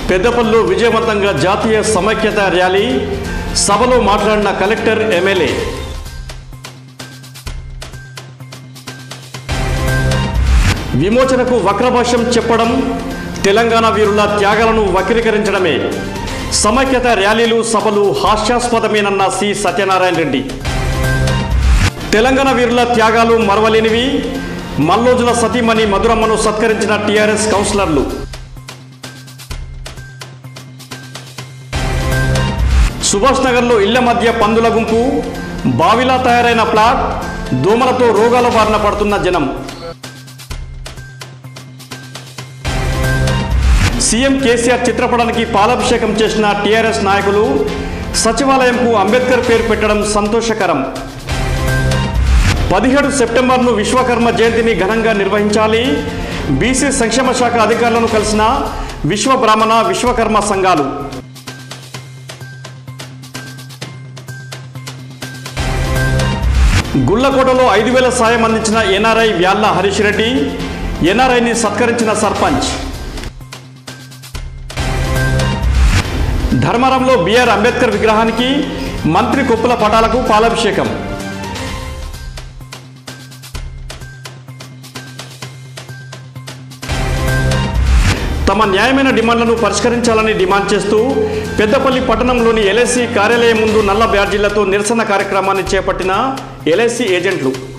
పెద్దపల్లిలో విజయవంతంగా జాతీయ సమైక్యత ర్యాలీ సభలో మాట్లాడిన కలెక్టర్ ఎమ్మెల్యే విమోచనకు వక్రభాష్యం చెప్పడం తెలంగాణ వీరుల త్యాగాలను వక్రీకరించడమే సమైక్యత ర్యాలీలు సభలు హాస్యాస్పదమేనన్న సి సత్యనారాయణ రెడ్డి తెలంగాణ వీరుల త్యాగాలు మరవలేనివి మల్లోజుల సతీమణి మధురమ్మను సత్కరించిన టీఆర్ఎస్ కౌన్సిలర్లు సుభాష్ నగర్లో ఇళ్ల మధ్య పందుల గుంపు బావిలా తయారైన ప్లాట్ దోమలతో రోగాల బారిన పడుతున్న జనం సీఎం కేసీఆర్ చిత్రపటానికి పాలాభిషేకం చేసిన టీఆర్ఎస్ నాయకులు సచివాలయంకు అంబేద్కర్ పేరు పెట్టడం సంతోషకరం పదిహేడు సెప్టెంబర్ను విశ్వకర్మ జయంతిని ఘనంగా నిర్వహించాలి బీసీ సంక్షేమ శాఖ అధికారులను కలిసిన విశ్వ బ్రాహ్మణ విశ్వకర్మ సంఘాలు గుళ్ళకోటలో ఐదు వేల సాయం అందించిన ఎన్ఆర్ఐ వ్యాల్ల హరీష్ రెడ్డి ఎన్ఆర్ఐని సత్కరించిన సర్పంచ్ ధర్మవరంలో బిఆర్ అంబేద్కర్ విగ్రహానికి మంత్రి కొప్పుల పటాలకు పాలాభిషేకం తమ న్యాయమైన డిమాండ్లను పరిష్కరించాలని డిమాండ్ చేస్తూ పెద్దపల్లి పట్టణంలోని ఎల్ఐసి కార్యాలయం ముందు నల్ల బ్యాడ్జీలతో నిరసన కార్యక్రమాన్ని చేపట్టిన ఎల్ఐసి ఏజెంట్లు